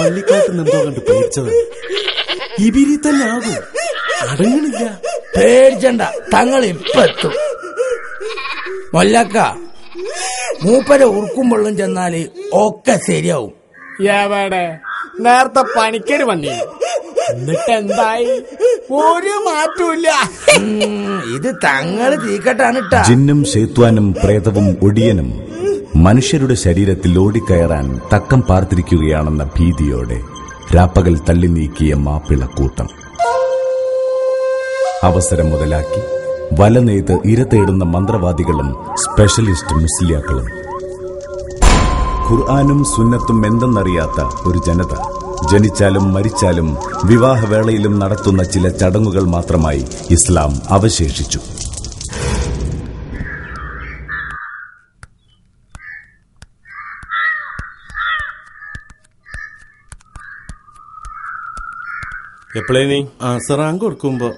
വള്ളിക്കാട്ടിൽ എന്തോ കണ്ട് പേടിച്ചത് ഇബിരി തന്നെ ആകും അടങ്ങണില്ല പേടിച്ചണ്ട തങ്ങൾ ഇപ്പൊ എത്തും മൊല്ലക്ക മൂപ്പര ഉറുക്കും വെള്ളം ചെന്നാല് ഒക്കെ ശരിയാവും എവിടെ നേരത്തെ പണിക്കര് വന്നി എന്നിട്ട് എന്തായി ഒരു മാറ്റമില്ല ഉം, ഇത് തങ്ങള് തീക്കട്ടാണ് ഇട്ടാ ജിന്നും ശൈത്വാനും പ്രേതവും ഒടിയനും മനുഷ്യരുടെ ശരീരത്തിൽ ഓടിക്കയറാൻ തക്കം പാർത്തിരിക്കുകയാണെന്ന ഭീതിയോടെ രാപ്പകൽ തള്ളി നീക്കിയ മാപ്പിളക്കൂട്ടം അവസരം മുതലാക്കി വല നെയ്ത് ഇര തേടുന്ന മന്ത്രവാദികളും സ്പെഷ്യലിസ്റ്റ് മുസ്ലിയാക്കളും ഖുർആാനും സുന്നത്തും എന്തെന്നറിയാത്ത ഒരു ജനത ജനിച്ചാലും മരിച്ചാലും വിവാഹവേളയിലും നടത്തുന്ന ചില ചടങ്ങുകൾ മാത്രമായി ഇസ്ലാം അവശേഷിച്ചു എപ്പോഴേ നീ അസറാൻ കൊടുക്കുമ്പോ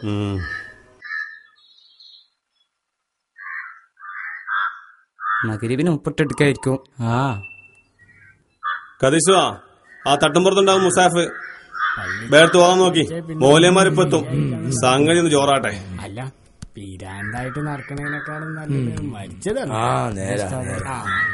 മകരിവിന് മുപ്പിട്ടെടുക്കായിരിക്കും ആ കതീസുവാ ആ തട്ടുംപുറത്തുണ്ടാവും മുസാഫ് വേർത്ത് പോകാൻ നോക്കി മോലേമാരിപ്പോ എത്തും സംഗതി ഒന്ന് ചോറാട്ടെ അല്ല പീരാണ്ടായിട്ട് നടക്കണേനേക്കാളും നല്ലത് മരിച്ചതാണ് ആ നേരാ നേരാ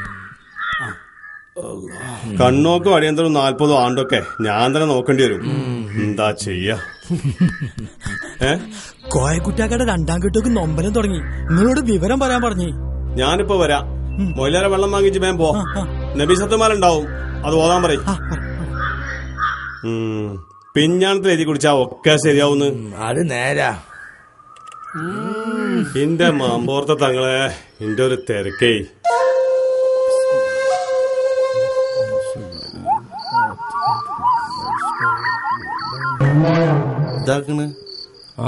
കണ്ണോക്കും അടിയന്തരം നാൽപ്പതോ ആണ്ടൊക്കെ ഞാൻ തന്നെ നോക്കേണ്ടി വരും എന്താ ചെയ്യാ ഏ കോയക്കുറ്റാക്കയുടെ രണ്ടാം കെട്ടൊക്കെ നൊമ്പലം തുടങ്ങി നിങ്ങളോട് വിവരം പറയാൻ പറഞ്ഞു ഞാനിപ്പോ വരാം മൊയിലാരെ വെള്ളം വാങ്ങിച്ച് വേം പോ നബി സത്യമാരുണ്ടാവും അത് ഓതാൻ പറയും പിഞ്ഞാണത്തിൽ എഴുതി കുടിച്ചാ ഒക്കെ ശരിയാവുന്ന് അത് നേരാ എന്റെ മാമ്പോർത്ത തങ്ങളെ എന്റെ ഒരു തിരക്കേ ഇതാക്കണ് ആ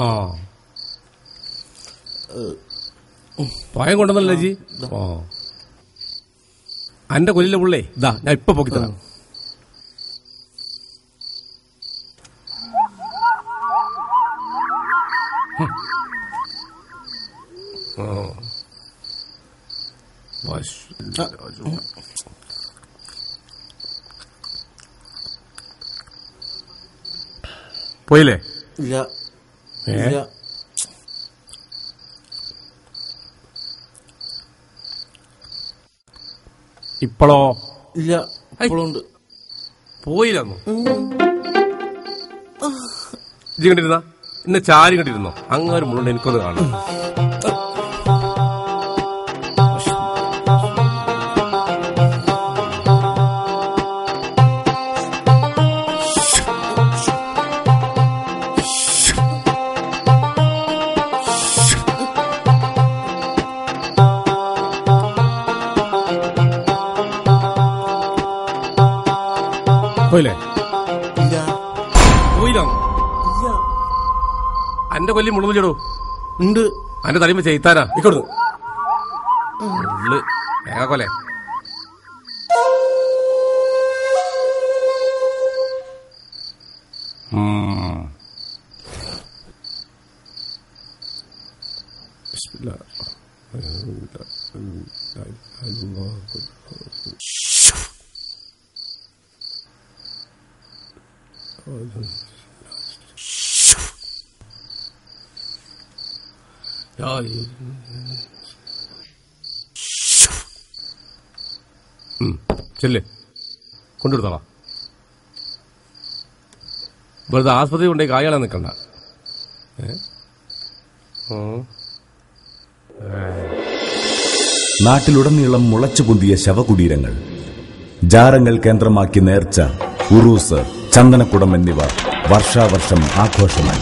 പയം കൊണ്ടുവന്നല്ലേ ജി ഓ അന്റെ കൊല്ലിലെ പുള്ളേ ഇതാ ഞാൻ ഇപ്പൊ പൊക്കിത്തരാം ഹും. ആ. വശ്. പോയില്ലേ ഇല്ല ഏ? ഇല്ല ഇപ്പളോ ഇല്ല ഇപ്പോഴുണ്ട് പോയില്ലെന്നു ഇജ്ജ് കണ്ടിരുന്ന ഇന്ന് ചാരി കണ്ടിരുന്നോ അങ്ങനെ മുഴുവൻ എനിക്കൊന്ന് കാണണം പോയില്ലേ ഇല്ല പോയില്ലാന്നു ഇല്ല അന്റെ കൊല്ലി മുഴുവൻ ഉണ്ട് അന്റെ തലയുമ്പോ ചെയ്താനാ ഇക്കൊടുന്നു ഉള്ളു ഏക കൊലെ ഉം. ബിസ്മില്ലാ. യാ ചെല്ലേ കൊണ്ടെടുത്തോളാം വെറുതെ ആസ്പത്രി കൊണ്ടേ കായാളെ നിൽക്കണ്ട ഏ? ഓ. നാട്ടിലുടനീളം മുളച്ചുപൊന്തിയ ശവകുടീരങ്ങൾ ജാറങ്ങൾ കേന്ദ്രമാക്കി നേർച്ച ഉറൂസ് ചന്ദനക്കുടം എന്നിവ വർഷാവർഷം ആഘോഷമായി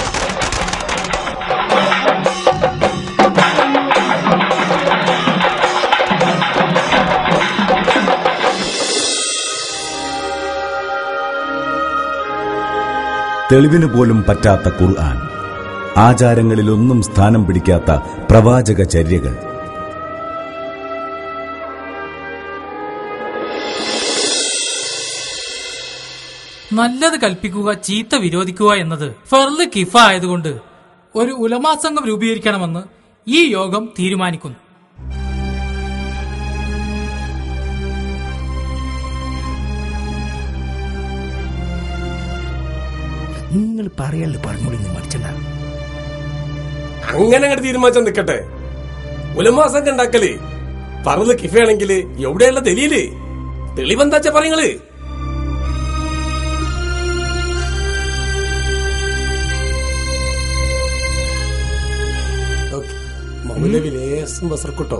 തെളിവിന് പോലും പറ്റാത്ത ഖുർആൻ ആചാരങ്ങളിലൊന്നും സ്ഥാനം പിടിക്കാത്ത പ്രവാചക ചര്യകൾ നല്ലത് കൽപ്പിക്കുക ചീത്ത വിരോധിക്കുക എന്നത് ഫെർല് കിഫ ആയതുകൊണ്ട് ഒരു ഉലമാ സംഘം രൂപീകരിക്കണമെന്ന് ഈ യോഗം തീരുമാനിക്കുന്നു നിങ്ങൾ പറയല് പറഞ്ഞോളി നിങ്ങൾ മടിച്ചണ്ട അങ്ങനെ അങ്ങോട്ട് തീരുമാനിച്ചാൽ നിക്കട്ടെ ഉലമാസൊക്കെ ഉണ്ടാക്കല് പറന്ന് കിഫയാണെങ്കില് എവിടെയുള്ള ദലീല് തെളിവെന്താച്ച പറയങ്ങള് മൗലവി ലേസം ബസർക്കുട്ടോ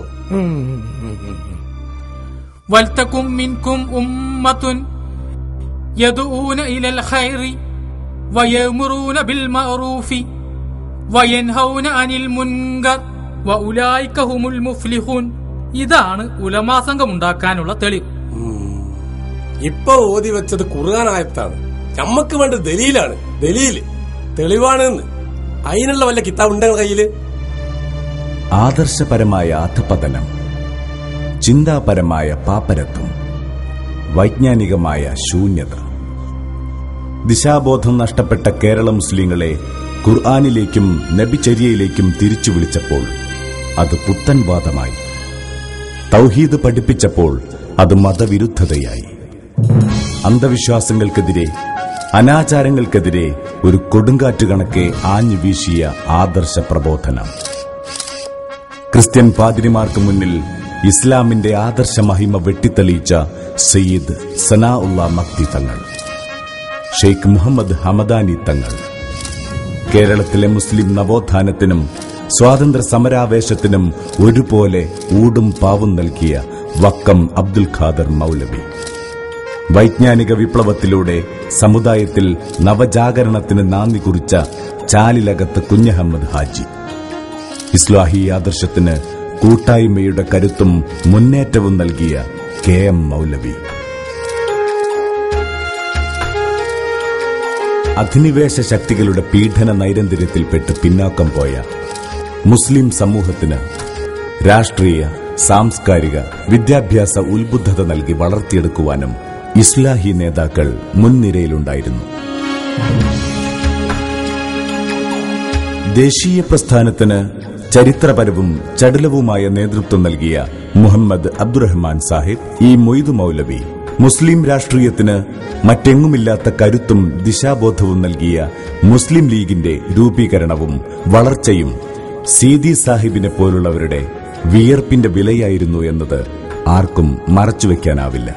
വൽത്തക്കും മിൻകും ഉമ്മത്തുൻ യദൂന ഇലൽ ഖൈറി വയമുറൂന ബിൽ മഅറൂഫി വയൻഹൗന അനിൽ മുൻകർ വഉലായിക ഹുമുൽ മുഫ്ലിഹൂൻ ഇതാണ് ഉലമാ സംഘം ഉണ്ടാക്കാനുള്ള തെളിവ് ഇപ്പൊ ഓതി വെച്ചത് ഖുർആാനായത്താണ് നമ്മക്ക് വേണ്ട ദലീലാണ് ദലീല് തെളിവാണെന്ന് അതിനുള്ള വല്ല കിതാബ് ഉണ്ടെങ്കിൽ കയ്യില് ആദർശപരമായ അധപതനം ചിന്താപരമായ പാപ്പരത്വം വൈജ്ഞാനികമായ ശൂന്യത ദിശാബോധം നഷ്ടപ്പെട്ട കേരള മുസ്ലിങ്ങളെ ഖുർആാനിലേക്കും നബിചര്യയിലേക്കും തിരിച്ചു വിളിച്ചപ്പോൾ അത് പുത്തൻ വാദമായി തൗഹീദ് പഠിപ്പിച്ചപ്പോൾ അത് മതവിരുദ്ധതയായി അന്ധവിശ്വാസങ്ങൾക്കെതിരെ അനാചാരങ്ങൾക്കെതിരെ ഒരു കൊടുങ്കാറ്റ് കണക്കെ ആഞ്ഞു വീശിയ ആദർശ പ്രബോധനം ക്രിസ്ത്യൻ പാതിരിമാർക്ക് മുന്നിൽ ഇസ്ലാമിന്റെ ആദർശ മഹിമ വെട്ടിത്തെളിയിച്ച സയ്യിദ് സനാ ഉള്ള മക്തി തങ്ങൾ ഷെയ്ഖ് മുഹമ്മദ് ഹമദാനി തങ്ങൾ കേരളത്തിലെ മുസ്ലിം നവോത്ഥാനത്തിനും സ്വാതന്ത്ര്യ സമരാവേശത്തിനും ഒരുപോലെ ഊടും പാവും നൽകിയ വക്കം അബ്ദുൽ ഖാദർ മൗലവി വൈജ്ഞാനിക വിപ്ലവത്തിലൂടെ സമുദായത്തിൽ നവജാഗരണത്തിന് നാന്ദി കുറിച്ച ചാലിലകത്ത് കുഞ്ഞഹമ്മദ് ഹാജി ഇസ്ലാഹി ആദർശത്തിന് കൂട്ടായ്മയുടെ കരുത്തും മുന്നേറ്റവും നൽകിയ കെ എം മൗലവി അധിനിവേശ ശക്തികളുടെ പീഡന നൈരന്തര്യത്തിൽപ്പെട്ട് പിന്നാക്കം പോയ മുസ്ലിം സമൂഹത്തിന് രാഷ്ട്രീയ സാംസ്കാരിക വിദ്യാഭ്യാസ ഉത്ബുദ്ധത നൽകി വളർത്തിയെടുക്കുവാനും ഇസ്ലാഹി നേതാക്കൾ മുൻനിരയിലുണ്ടായിരുന്നു ദേശീയ പ്രസ്ഥാനത്തിന് ചരിത്രപരവും ചടുലവുമായ നേതൃത്വം നൽകിയ മുഹമ്മദ് അബ്ദുറഹ്മാൻ സാഹിബ് ഈ മൊയ്തു മൗലവി മുസ്ലിം രാഷ്ട്രീയത്തിന് മറ്റെങ്ങുമില്ലാത്ത കരുത്തും ദിശാബോധവും നൽകിയ മുസ്ലിം ലീഗിന്റെ രൂപീകരണവും വളർച്ചയും സീതി സാഹിബിനെ പോലുള്ളവരുടെ വിയർപ്പിന്റെ വിലയായിരുന്നു എന്നത് ആർക്കും മറച്ചുവെക്കാനാവില്ല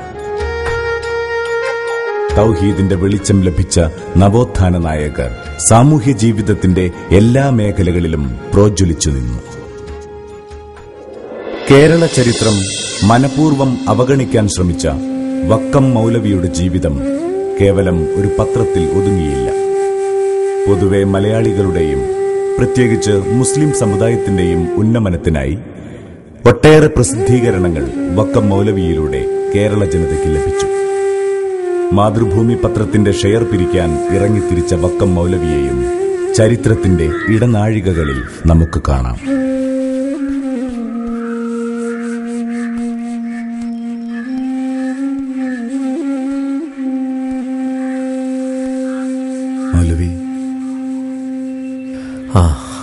തൗഹീദിന്റെ വെളിച്ചം ലഭിച്ച നവോത്ഥാന നായകർ സാമൂഹ്യ ജീവിതത്തിന്റെ എല്ലാ മേഖലകളിലും പ്രോജ്വലിച്ചു നിന്നു കേരള ചരിത്രം മനപൂർവം അവഗണിക്കാൻ ശ്രമിച്ച വക്കം മൗലവിയുടെ ജീവിതം കേവലം ഒരു പത്രത്തിൽ ഒതുങ്ങിയില്ല പൊതുവെ മലയാളികളുടെയും പ്രത്യേകിച്ച് മുസ്ലിം സമുദായത്തിന്റെയും ഉന്നമനത്തിനായി ഒട്ടേറെ പ്രസിദ്ധീകരണങ്ങൾ വക്കം മൗലവിയിലൂടെ കേരള ജനതയ്ക്ക് ലഭിച്ചു മാതൃഭൂമി പത്രത്തിന്റെ ഷെയർ പിരിക്കാൻ ഇറങ്ങിത്തിരിച്ച വക്കം മൗലവിയെയും ചരിത്രത്തിന്റെ ഇടനാഴികകളിൽ നമുക്ക് കാണാം മൗലവി ആ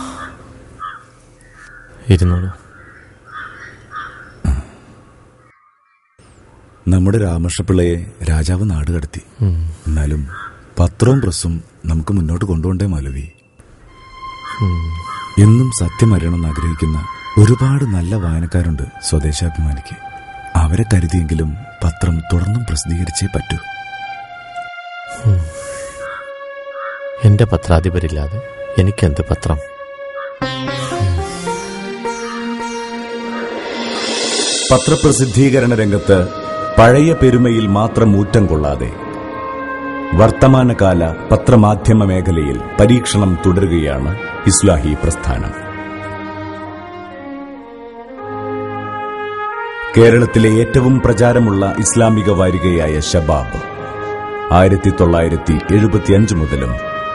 ഇരുന്നോളൂ നമ്മുടെ രാമകൃഷ്ണപിള്ളയെ രാജാവ് നാട് കടത്തി എന്നാലും പത്രവും പ്രസ്സും നമുക്ക് മുന്നോട്ട് കൊണ്ടുപോണ്ടേ മൗലവി എന്നും സത്യം അറിയണമെന്ന് ആഗ്രഹിക്കുന്ന ഒരുപാട് നല്ല വായനക്കാരുണ്ട് സ്വദേശാഭിമാനിക്ക് അവരെ കരുതിയെങ്കിലും പത്രം തുടർന്നും പ്രസിദ്ധീകരിച്ചേ പറ്റൂ എന്റെ പത്രാധിപരില്ലാതെ എനിക്കെന്ത് പത്രം പത്രപ്രസിദ്ധീകരണ രംഗത്ത് പഴയ പെരുമയിൽ മാത്രം ഊറ്റം കൊള്ളാതെ വർത്തമാനകാല പത്രമാധ്യമ മേഖലയിൽ പരീക്ഷണം തുടരുകയാണ് ഇസ്ലാഹി പ്രസ്ഥാനം കേരളത്തിലെ ഏറ്റവും പ്രചാരമുള്ള ഇസ്ലാമിക വാരികയായ ഷബാബ് ആയിരത്തി തൊള്ളായിരത്തി എഴുപത്തിയഞ്ച് മുതലും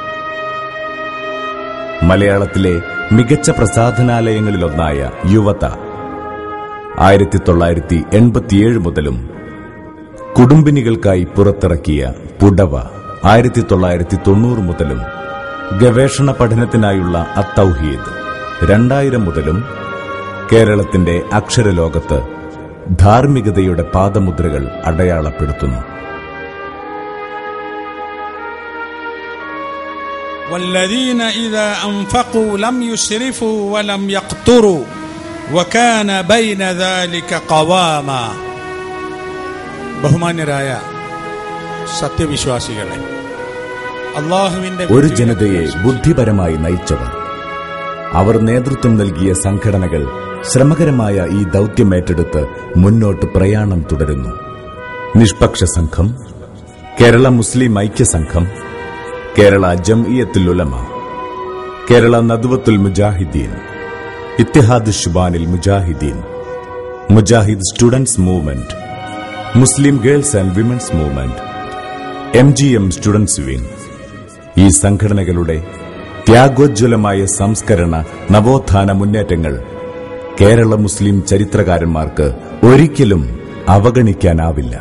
മലയാളത്തിലെ മികച്ച പ്രസാധനാലയങ്ങളിലൊന്നായ യുവത ആയിരത്തി തൊള്ളായിരത്തി എൺപത്തിയേഴ് മുതലും കുടുംബിനികൾക്കായി പുറത്തിറക്കിയ പുടവ ആയിരത്തി തൊള്ളായിരത്തി തൊണ്ണൂറ് മുതലും ഗവേഷണ പഠനത്തിനായുള്ള അത്തൗഹീദ് രണ്ടായിരം മുതലും കേരളത്തിന്റെ അക്ഷരലോകത്ത് ധാർമ്മികതയുടെ പാദമുദ്രകൾ അടയാളപ്പെടുത്തുന്നു والذين إذا أنفقوا لم يسرفوا ولم يقتروا وكان بين ذلك قواما ബഹുമാന്യരായ സത്യവിശ്വാസികളെ അള്ളാഹുവിന്റെ ഒരു ജനതയെ ബുദ്ധിപരമായി നയിച്ചവർ അവർ നേതൃത്വം നൽകിയ സംഘടനകൾ ശ്രമകരമായ ഈ ദൗത്യമേറ്റെടുത്ത് മുന്നോട്ട് പ്രയാണം തുടരുന്നു നിഷ്പക്ഷ സംഘം കേരള മുസ്ലിം ഐക്യ സംഘം കേരള ജംഇയത്തുൽ ഉലമ കേരള നദ്വത്തുൽ മുജാഹിദ്ദീൻ ഇത്തിഹാദ് ഷുബാനിൽ മുജാഹിദ്ദീൻ മുജാഹിദ് students movement Muslim girls and women's movement M G M students wing ഈ സംഘടനകളുടെ ത്യാഗോജ്വലമായ സംസ്കരണ നവോത്ഥാന മുന്നേറ്റങ്ങൾ കേരള മുസ്ലിം ചരിത്രകാരന്മാർക്ക് ഒരിക്കലും അവഗണിക്കാനാവില്ല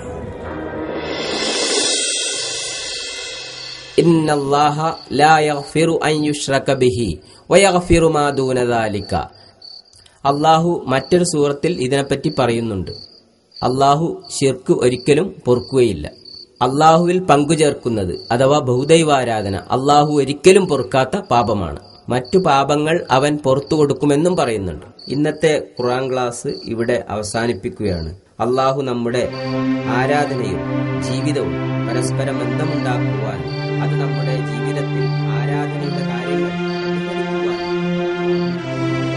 إن الله لا يغفر أن يشرك به ويغفر ما دون ذلك അള്ളാഹു മറ്റൊരു സൂറത്തിൽ ഇതിനെപ്പറ്റി പറയുന്നുണ്ട് അള്ളാഹു ഷിർക്ക് ഒരിക്കലും പൊറുക്കുകയില്ല അള്ളാഹുവിൽ പങ്കുചേർക്കുന്നത് അഥവാ ബഹുദൈവാരാധന അള്ളാഹു ഒരിക്കലും പൊറുക്കാത്ത പാപമാണ് മറ്റു പാപങ്ങൾ അവൻ പുറത്തു കൊടുക്കുമെന്നും പറയുന്നുണ്ട് ഇന്നത്തെ ഖുറാൻ ക്ലാസ് ഇവിടെ അവസാനിപ്പിക്കുകയാണ് അള്ളാഹു നമ്മുടെ ആരാധനയും ജീവിതവും പരസ്പരം ബന്ധമുണ്ടാക്കുവാൻ അത് നമ്മുടെ ജീവിതത്തിൽ ആരാധനയുടെ കാര്യങ്ങൾ പ്രതിഫലിക്കുവാൻ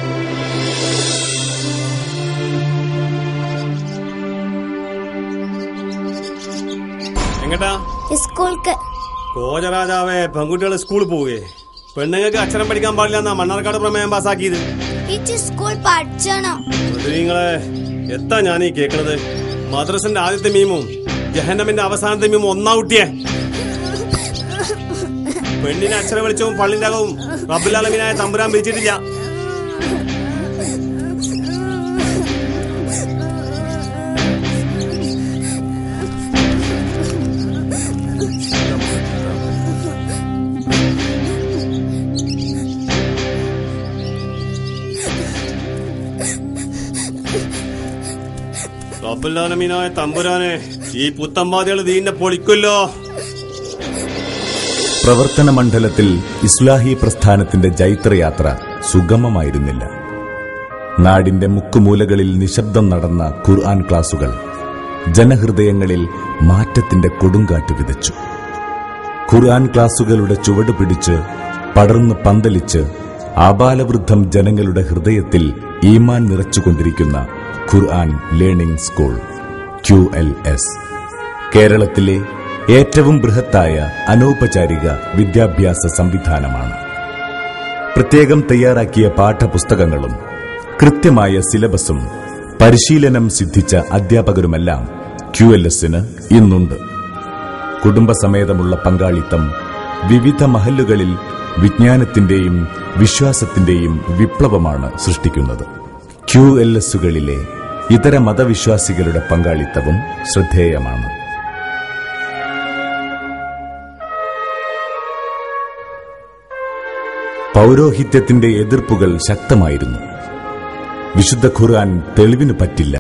എങ്ങട്ടാ സ്കൂൾക്ക് കോജരാജാവേ പെൺകുട്ടികൾ സ്കൂളിൽ പോവുകയെ പെണ്ണുങ്ങൾക്ക് അക്ഷരം പഠിക്കാൻ പാടില്ല എന്നാ മണ്ണാർക്കാട് പ്രമേയം പാസ്സാക്കിയത് ഇച്ച് സ്കൂൾ പഠിച്ചണം നിങ്ങളെ എത്താ ഞാൻ ഈ കേക്കണത് മദ്രസിന്റെ ആദ്യത്തെ മീമും ജഹന്നമിന്റെ അവസാനത്തെ മീമും ഒന്നാ കുട്ടിയെ പെണ്ണിനെ അക്ഷര വെളിച്ചവും പള്ളിന്റെ അകവും റബ്ബുലാലമീനായ തമ്പുരാൻ പിരിച്ചിട്ടില്ല റബ്ബുലാലമീനായ തമ്പുരാനെ ഈ പുത്തമ്പാതികൾ ദീന്റെ പൊളിക്കുമല്ലോ പ്രവർത്തന മണ്ഡലത്തിൽ ഇസ്ലാഹി പ്രസ്ഥാനത്തിന്റെ ജൈത്രയാത്ര സുഗമമായിരുന്നില്ല നാടിന്റെ മുക്കുമൂലകളിൽ നിശബ്ദം നടന്ന ഖുർആൻ ക്ലാസുകൾ ജനഹൃദയങ്ങളിൽ മാറ്റത്തിന്റെ കൊടുങ്കാറ്റ് വിതച്ചു ഖുർആൻ ക്ലാസുകളുടെ ചുവട് പിടിച്ച് പടർന്ന് പന്തലിച്ച് ആബാലവൃദ്ധം ജനങ്ങളുടെ ഹൃദയത്തിൽ ഈമാൻ നിറച്ചുകൊണ്ടിരിക്കുന്ന ഖുർആൻ learning school Q L S കേരളത്തിലെ ഏറ്റവും ബൃഹത്തായ അനൗപചാരിക വിദ്യാഭ്യാസ സംവിധാനമാണ് പ്രത്യേകം തയ്യാറാക്കിയ പാഠപുസ്തകങ്ങളും കൃത്യമായ സിലബസും പരിശീലനം സിദ്ധിച്ച അധ്യാപകരുമെല്ലാം ക്യു എൽ എസിന് ഇന്നുണ്ട് കുടുംബസമേതമുള്ള പങ്കാളിത്തം വിവിധ മഹല്ലുകളിൽ വിജ്ഞാനത്തിന്റെയും വിശ്വാസത്തിന്റെയും വിപ്ലവമാണ് സൃഷ്ടിക്കുന്നത് ക്യു എൽ എസുകളിലെ ഇതര മതവിശ്വാസികളുടെ പങ്കാളിത്തവും ശ്രദ്ധേയമാണ് പൗരോഹിത്യത്തിന്റെ എതിർപ്പുകൾ ശക്തമായിരുന്നു വിശുദ്ധ ഖുർആൻ തെളിവിന് പറ്റില്ല